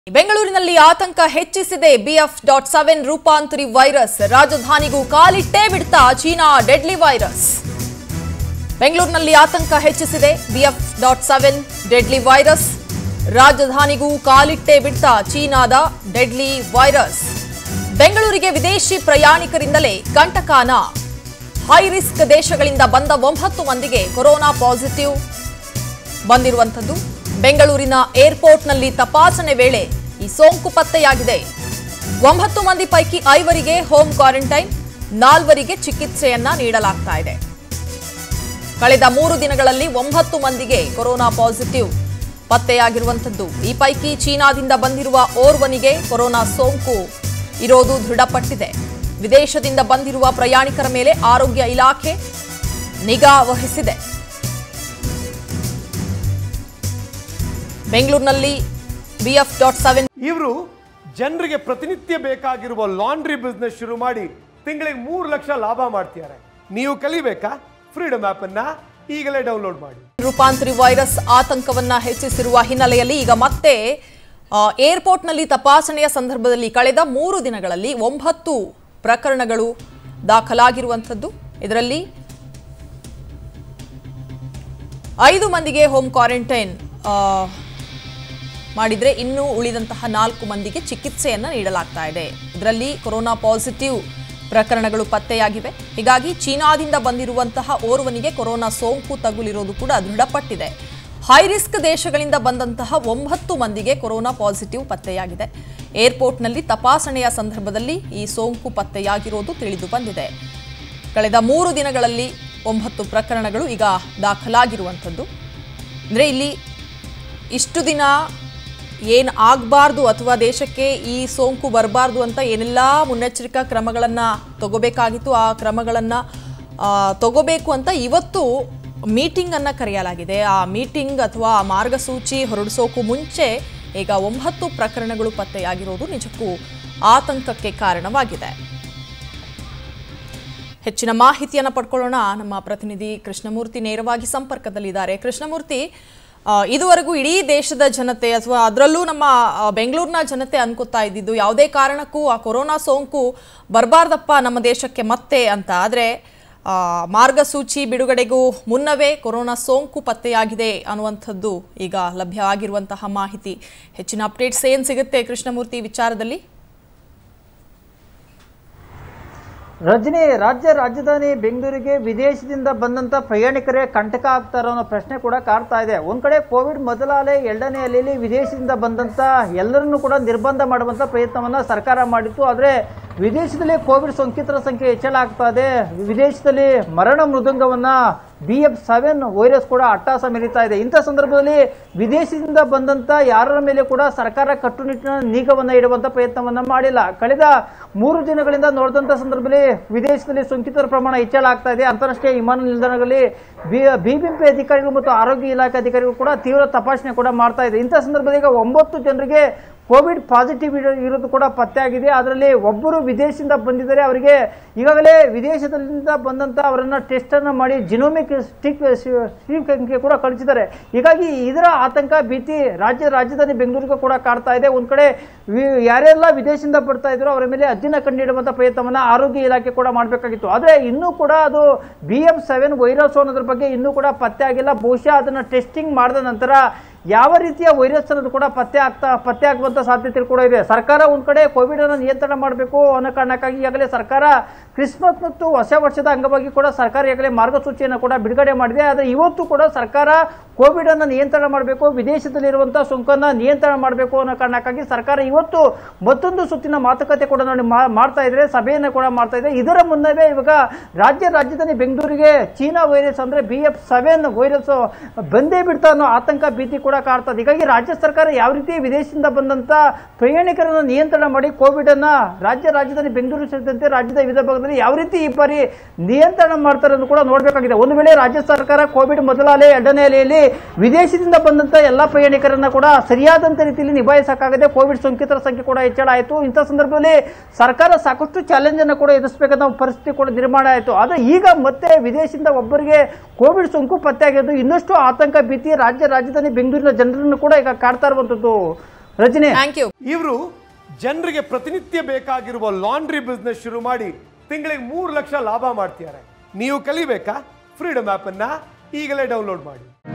ಬೆಂಗಳೂರಿನಲ್ಲಿ ಆತಂಕ ಹೆಚ್ಚಿಸಿದೆ ಬಿಎಫ್ ಡಾಟ್ ಸೆವೆನ್ ರೂಪಾಂತರಿ ವೈರಸ್ ರಾಜಧಾನಿಗೂ ಕಾಲಿಟ್ಟೇ ಬಿಡ್ತಾ ಚೀನಾ ಡೆಡ್ಲಿ ವೈರಸ್ ಬೆಂಗಳೂರಿನಲ್ಲಿ ಆತಂಕ ಹೆಚ್ಚಿಸಿದೆ BF dot seven deadly virus ರಾಜಧಾನಿಗೂ ಕಾಲಿಟ್ಟೇ ಬಿಡ್ತಾ ಚೀನಾದ ಡೆಡ್ಲಿ ವೈರಸ್ ಬೆಂಗಳೂರಿಗೆ ವಿದೇಶಿ ಪ್ರಯಾಣಿಕರಿಂದಲೇ ಕಂಟಕಾನ ಹೈ ರಿಸ್ಕ್ ದೇಶಗಳಿಂದ ಬಂದ ಒಂಬತ್ತು ಮಂದಿಗೆ ಕೊರೋನಾ ಪಾಸಿಟಿವ್ ಬಂದಿರುವಂಥದ್ದು ಬೆಂಗಳೂರಿನ ಏರ್ಪೋರ್ಟ್ನಲ್ಲಿ ತಪಾಸಣೆ ವೇಳೆ ಈ ಸೋಂಕು ಪತ್ತೆಯಾಗಿದೆ ಒಂಬತ್ತು ಮಂದಿ ಪೈಕಿ ಐವರಿಗೆ ಹೋಮ್ ಕ್ವಾರಂಟೈನ್ ನಾಲ್ವರಿಗೆ ಚಿಕಿತ್ಸೆಯನ್ನ ನೀಡಲಾಗ್ತಾ ಇದೆ ಕಳೆದ ಮೂರು ದಿನಗಳಲ್ಲಿ ಒಂಬತ್ತು ಮಂದಿಗೆ ಕೊರೋನಾ ಪಾಸಿಟಿವ್ ಪತ್ತೆಯಾಗಿರುವಂಥದ್ದು ಈ ಪೈಕಿ ಚೀನಾದಿಂದ ಬಂದಿರುವ ಓರ್ವನಿಗೆ ಕೊರೋನಾ ಸೋಂಕು ಇರೋದು ದೃಢಪಟ್ಟಿದೆ ವಿದೇಶದಿಂದ ಬಂದಿರುವ ಪ್ರಯಾಣಿಕರ ಮೇಲೆ ಆರೋಗ್ಯ ಇಲಾಖೆ ನಿಗಾ ವಹಿಸಿದೆ ಬೆಂಗಳೂರಿನಲ್ಲಿ ಬಿಎಫ್ ಡಾಟ್ ಸೆವೆನ್ ಇವರು ಜನರಿಗೆ ಪ್ರತಿನಿತ್ಯ ಬೇಕಾಗಿರುವ ಲಾಂಡ್ರಿ ಬಿಸ್ನೆಸ್ ಶುರು ಮಾಡಿ ತಿಂಗಳಿಗೆ ಮೂರು ಲಕ್ಷ ಲಾಭ ಮಾಡ್ತಿದ್ದಾರೆ ನೀವು ಕಲಿಬೇಕಾ ಫ್ರೀಡಮ್ ಆಪ್ ಅನ್ನ ಈಗಲೇ ಡೌನ್ಲೋಡ್ ಮಾಡಿ ರೂಪಾಂತರಿ ವೈರಸ್ ಆತಂಕವನ್ನ ಹೆಚ್ಚಿಸಿರುವ ಹಿನ್ನೆಲೆಯಲ್ಲಿ ಈಗ ಮತ್ತೆ ಆ, ಏರ್ಪೋರ್ಟ್ನಲ್ಲಿ ತಪಾಸಣೆಯ ಸಂದರ್ಭದಲ್ಲಿ ಕಳೆದ ಮೂರು ದಿನಗಳಲ್ಲಿ ಒಂಬತ್ತು ಪ್ರಕರಣಗಳು ದಾಖಲಾಗಿರುವಂಥದ್ದು ಇದರಲ್ಲಿ ಐದು ಮಂದಿಗೆ ಹೋಮ್ ಕ್ವಾರಂಟೈನ್ ಆ, ಮಾಡಿದ್ರೆ ಇನ್ನು ಉಳಿದಂತಹ ನಾಲ್ಕು ಮಂದಿಗೆ ಚಿಕಿತ್ಸೆಯನ್ನ ನೀಡಲಾಗ್ತಾ ಇದೆ ಇದರಲ್ಲಿ ಕೊರೋನಾ ಪಾಸಿಟಿವ್ ಪ್ರಕರಣಗಳು ಪತ್ತೆಯಾಗಿವೆ ಹೀಗಾಗಿ ಚೀನಾದಿಂದ ಬಂದಿರುವಂತಹ ಓರ್ವನಿಗೆ ಕೊರೋನಾ ಸೋಂಕು ತಗುಲಿರೋದು ಕೂಡ ದೃಢಪಟ್ಟಿದೆ ಹೈ ರಿಸ್ಕ್ ದೇಶಗಳಿಂದ ಬಂದಂತಹ ಒಂಬತ್ತು ಮಂದಿಗೆ ಕೊರೋನಾ ಪಾಸಿಟಿವ್ ಪತ್ತೆಯಾಗಿದೆ ಏರ್ಪೋರ್ಟ್ನಲ್ಲಿ ತಪಾಸಣೆಯ ಸಂದರ್ಭದಲ್ಲಿ ಈ ಸೋಂಕು ಪತ್ತೆಯಾಗಿರೋದು ತಿಳಿದು ಬಂದಿದೆ ಕಳೆದ ಮೂರು ದಿನಗಳಲ್ಲಿ ಒಂಬತ್ತು ಪ್ರಕರಣಗಳು ಈಗ ದಾಖಲಾಗಿರುವಂಥದ್ದು ಅಂದರೆ ಇಲ್ಲಿ ಇಷ್ಟು ದಿನ ಏನು ಆಗಬಾರ್ದು ಅಥವಾ ದೇಶಕ್ಕೆ ಈ ಸೋಂಕು ಬರಬಾರ್ದು ಅಂತ ಏನೆಲ್ಲ ಮುನ್ನೆಚ್ಚರಿಕಾ ಕ್ರಮಗಳನ್ನು ತಗೋಬೇಕಾಗಿತ್ತು ಆ ಕ್ರಮಗಳನ್ನು ತಗೋಬೇಕು ಅಂತ ಇವತ್ತು ಮೀಟಿಂಗನ್ನು ಕರೆಯಲಾಗಿದೆ ಆ ಮೀಟಿಂಗ್ ಅಥವಾ ಆ ಮಾರ್ಗಸೂಚಿ ಹೊರಡಿಸೋಕ್ಕೂ ಮುಂಚೆ ಈಗ ಒಂಬತ್ತು ಪ್ರಕರಣಗಳು ಪತ್ತೆಯಾಗಿರೋದು ನಿಜಕ್ಕೂ ಆತಂಕಕ್ಕೆ ಕಾರಣವಾಗಿದೆ ಹೆಚ್ಚಿನ ಮಾಹಿತಿಯನ್ನು ಪಡ್ಕೊಳ್ಳೋಣ ನಮ್ಮ ಪ್ರತಿನಿಧಿ ಕೃಷ್ಣಮೂರ್ತಿ ನೇರವಾಗಿ ಸಂಪರ್ಕದಲ್ಲಿದ್ದಾರೆ ಕೃಷ್ಣಮೂರ್ತಿ ಆ, ಇದುವರೆಗೂ ಇಡೀ ದೇಶದ ಜನತೆ ಅಥವಾ ಅದರಲ್ಲೂ ನಮ್ಮ ಆ, ಬೆಂಗಳೂರಿನ ಜನತೆ ಅನ್ಕೋತಾ ಇದ್ದಿದ್ದು ಯಾವುದೇ ಕಾರಣಕ್ಕೂ ಆ ಕೊರೋನಾ ಸೋಂಕು ಬರಬಾರ್ದಪ್ಪ ನಮ್ಮ ದೇಶಕ್ಕೆ ಮತ್ತೆ ಅಂತ ಆದರೆ ಮಾರ್ಗಸೂಚಿ ಬಿಡುಗಡೆಗೂ ಮುನ್ನವೇ ಕೊರೋನಾ ಸೋಂಕು ಪತ್ತೆಯಾಗಿದೆ ಅನ್ನುವಂಥದ್ದು ಈಗ ಲಭ್ಯವಾಗಿರುವಂತಹ ಮಾಹಿತಿ ಹೆಚ್ಚಿನ ಅಪ್ಡೇಟ್ಸ್ ಏನು ಸಿಗುತ್ತೆ ಕೃಷ್ಣಮೂರ್ತಿ ಈ ವಿಚಾರದಲ್ಲಿ ರಜನಿ ರಾಜ್ಯ ರಾಜಧಾನಿ ಬೆಂಗಳೂರಿಗೆ ವಿದೇಶದಿಂದ ಬಂದಂತ ಪ್ರಯಾಣಿಕರೇ ಕಂಟಕ ಆಗ್ತಾರೋ ಅನ್ನೋ ಪ್ರಶ್ನೆ ಕೂಡ ಕಾಡ್ತಾ ಇದೆ ಒಂದ್ ಕಡೆ ಕೋವಿಡ್ ಮೊದಲ ಅಲೆ ಎರಡನೇ ಅಲೆಯಲ್ಲಿ ವಿದೇಶದಿಂದ ಬಂದಂತ ಎಲ್ಲರನ್ನೂ ಕೂಡ ನಿರ್ಬಂಧ ಮಾಡುವಂತ ಪ್ರಯತ್ನವನ್ನ ಸರ್ಕಾರ ಮಾಡಿತ್ತು ಆದ್ರೆ ವಿದೇಶದಲ್ಲಿ ಕೋವಿಡ್ ಸೋಂಕಿತರ ಸಂಖ್ಯೆ ಹೆಚ್ಚಳ ಆಗ್ತಾ ಇದೆ ವಿದೇಶದಲ್ಲಿ ಮರಣ ಮೃದಂಗವನ್ನ ಬಿ ಎಫ್ ಸೆವೆನ್ ವೈರಸ್ ಕೂಡ ಅಟ್ಟಾಸ ಮೆರೀತಾ ಇದೆ ಇಂಥ ಸಂದರ್ಭದಲ್ಲಿ ವಿದೇಶದಿಂದ ಬಂದಂತ ಯಾರ ಮೇಲೆ ಕೂಡ ಸರ್ಕಾರ ಕಟ್ಟುನಿಟ್ಟಿನ ನಿಗಾವನ್ನ ಇಡುವಂತ ಪ್ರಯತ್ನವನ್ನ ಮಾಡಿಲ್ಲ ಕಳೆದ ಮೂರು ದಿನಗಳಿಂದ ನೋಡಿದಂತ ಸಂದರ್ಭದಲ್ಲಿ ವಿದೇಶದಲ್ಲಿ ಸೋಂಕಿತರ ಪ್ರಮಾಣ ಹೆಚ್ಚಳ ಆಗ್ತಾ ಇದೆ ಅಂತಾರಾಷ್ಟ್ರೀಯ ವಿಮಾನ ನಿಲ್ದಾಣಗಳಲ್ಲಿ ಬಿಬಿಎಂಪಿ ಅಧಿಕಾರಿಗಳು ಮತ್ತು ಆರೋಗ್ಯ ಇಲಾಖೆ ಅಧಿಕಾರಿಗಳು ಕೂಡ ತೀವ್ರ ತಪಾಸಣೆ ಕೂಡ ಮಾಡ್ತಾ ಇದೆ ಇಂಥ ಸಂದರ್ಭದಲ್ಲಿ ಈಗ ಒಂಬತ್ತು ಜನರಿಗೆ ಕೋವಿಡ್ ಪಾಸಿಟಿವ್ ಇರೋದು ಕೂಡ ಪತ್ತೆಯಾಗಿದೆ ಅದರಲ್ಲಿ ಒಬ್ಬರು ವಿದೇಶದಿಂದ ಬಂದಿದ್ದಾರೆ ಅವರಿಗೆ ಈಗಾಗಲೇ ವಿದೇಶದಿಂದ ಬಂದಂತ ಅವರನ್ನ ಟೆಸ್ಟ್ ಅನ್ನ ಮಾಡಿ ಜಿನೋಮಿಕ್ ಸ್ಟಿಕ್ ಸಂಖ್ಯೆ ಕೂಡ ಕಳಿಸಿದ್ದಾರೆ ಹೀಗಾಗಿ ಇದರ ಆತಂಕ ಭೀತಿ ರಾಜ್ಯ ರಾಜಧಾನಿ ಬೆಂಗಳೂರಿಗೂ ಕೂಡ ಕಾಡ್ತಾ ಇದೆ ಒಂದ್ ಕಡೆ ವಿ- ಯಾರೆಲ್ಲ ವಿದೇಶದಿಂದ ಬರ್ತಾ ಇದ್ರು ಅವರ ಮೇಲೆ ಅಜ್ಜಿನ ಕಂಡಿಡುವಂತ ಪ್ರಯತ್ನವನ್ನ ಆರೋಗ್ಯ ಇಲಾಖೆ ಕೂಡ ಮಾಡಬೇಕಾಗಿತ್ತು ಆದ್ರೆ ಇನ್ನೂ ಕೂಡ ಅದು ಬಿ ಎಂ ಸೆವೆನ್ ವೈರಸ್ ಅನ್ನೋದ್ರ ಬಗ್ಗೆ ಇನ್ನೂ ಕೂಡ ಪತ್ತೆ ಆಗಿಲ್ಲ ಬಹುಶಃ ಅದನ್ನ ಟೆಸ್ಟಿಂಗ್ ಮಾಡಿದ ನಂತರ ಯಾವ ರೀತಿಯ ವೈರಸ್ ಅನ್ನೋದು ಕೂಡ ಪತ್ತೆ ಆಗ್ತಾ ಪತ್ತೆ ಆಗುವಂತ ಸಾಧ್ಯತೆ ಕೂಡ ಇದೆ ಸರ್ಕಾರ ಒಂದ್ ಕಡೆ ಕೋವಿಡ್ ಅನ್ನು ನಿಯಂತ್ರಣ ಮಾಡಬೇಕು ಅನ್ನೋ ಕಾರಣಕ್ಕಾಗಿ ಈಗಾಗಲೇ ಸರ್ಕಾರ ಕ್ರಿಸ್ಮಸ್ ಮತ್ತು ಹೊಸ ವರ್ಷದ ಅಂಗವಾಗಿ ಕೂಡ ಸರ್ಕಾರ ಈಗಾಗಲೇ ಮಾರ್ಗಸೂಚಿಯನ್ನು ಕೂಡ ಬಿಡುಗಡೆ ಮಾಡಿದೆ ಆದರೆ ಇವತ್ತು ಕೂಡ ಸರ್ಕಾರ ಕೋವಿಡ್ ಅನ್ನು ನಿಯಂತ್ರಣ ಮಾಡಬೇಕು ವಿದೇಶದಲ್ಲಿರುವಂತಹ ಸೋಂಕನ್ನ ನಿಯಂತ್ರಣ ಮಾಡಬೇಕು ಅನ್ನೋ ಕಾರಣಕ್ಕಾಗಿ ಸರ್ಕಾರ ಇವತ್ತು ಮತ್ತೊಂದು ಸುತ್ತಿನ ಮಾತುಕತೆ ಕೂಡ ನೋಡಿ ಮಾ- ಮಾಡ್ತಾ ಇದ್ರೆ ಸಭೆಯನ್ನು ಕೂಡ ಮಾಡ್ತಾ ಇದೆ ಇದರ ಮುನ್ನವೇ ಇವಾಗ ರಾಜ್ಯ ರಾಜಧಾನಿ ಬೆಂಗಳೂರಿಗೆ ಚೀನಾ ವೈರಸ್ ಅಂದ್ರೆ ಬಿ ಎಫ್ ಸೆವೆನ್ ವೈರಸ್ ಬಂದೇ ಬಿಡ್ತಾ ಅನ್ನೋ ಆತಂಕ ಭೀತಿ ಕೂಡ ಕಾಡ್ತದೆ ಹೀಗಾಗಿ ರಾಜ್ಯ ಸರ್ಕಾರ ಯಾವ ರೀತಿ ವಿದೇಶದಿಂದ ಬಂದಂತ ಪ್ರಯಾಣಿಕರನ್ನು ನಿಯಂತ್ರಣ ಮಾಡಿ ಕೋವಿಡ್ ಅನ್ನ ರಾಜ್ಯ ರಾಜಧಾನಿ ಬೆಂಗಳೂರು ಸೇರಿದಂತೆ ರಾಜ್ಯದ ವಿವಿಧ ಭಾಗದಲ್ಲಿ ಯಾವ ರೀತಿ ಈ ಬಾರಿ ನಿಯಂತ್ರಣ ಮಾಡ್ತಾರೆ ಅಂತ ಕೂಡ ನೋಡಬೇಕಾಗಿದೆ ಒಂದು ವೇಳೆ ರಾಜ್ಯ ಸರ್ಕಾರ ಕೋವಿಡ್ ಮೊದಲ ಅಲೆ ಎರಡನೇ ಅಲೆಯಲ್ಲಿ ವಿದೇಶದಿಂದ ಬಂದಂತ ಎಲ್ಲಾ ಪ್ರಯಾಣಿಕರನ್ನ ಕೂಡ ಸರಿಯಾದಂತ ರೀತಿಯಲ್ಲಿ ನಿಭಾಯಿಸಕ್ಕಾಗದೆ ಕೋವಿಡ್ ಸೋಂಕಿತರ ಸಂಖ್ಯೆ ಕೂಡ ಹೆಚ್ಚಳ ಆಯಿತು ಇಂಥ ಸಂದರ್ಭದಲ್ಲಿ ಸರ್ಕಾರ ಸಾಕಷ್ಟು ಚಾಲೆಂಜ್ ಅನ್ನು ಕೂಡ ಎದುರಿಸಬೇಕಾದ ಪರಿಸ್ಥಿತಿ ಕೂಡ ನಿರ್ಮಾಣ ಆಯಿತು ಆದ್ರೆ ಈಗ ಮತ್ತೆ ವಿದೇಶದಿಂದ ಒಬ್ಬರಿಗೆ ಕೋವಿಡ್ ಸೋಂಕು ಪತ್ತೆಯಾಗಿದ್ದು ಇನ್ನಷ್ಟು ಆತಂಕ ಭೀತಿ ರಾಜ್ಯ ರಾಜಧಾನಿ ಬೆಂಗಳೂರಿನ ಜನರನ್ನು ಕೂಡ ಈಗ ಕಾಡ್ತಾ ಇರುವಂತದ್ದು ರಜನಿ ಥ್ಯಾಂಕ್ ಯು ಇವರು ಜನರಿಗೆ ಪ್ರತಿನಿತ್ಯ ಬೇಕಾಗಿರುವ ಲಾಂಡ್ರಿ ಬಿಸ್ನೆಸ್ ಶುರು ಮಾಡಿ ತಿಂಗಳಿಗೆ ಮೂರು ಲಕ್ಷ ಲಾಭ ಮಾಡ್ತಿದ್ದಾರೆ ನೀವು ಕಲಿಬೇಕಾ ಫ್ರೀಡಮ್ ಆ್ಯಪನ್ನು ಈಗಲೇ ಡೌನ್ಲೋಡ್ ಮಾಡಿ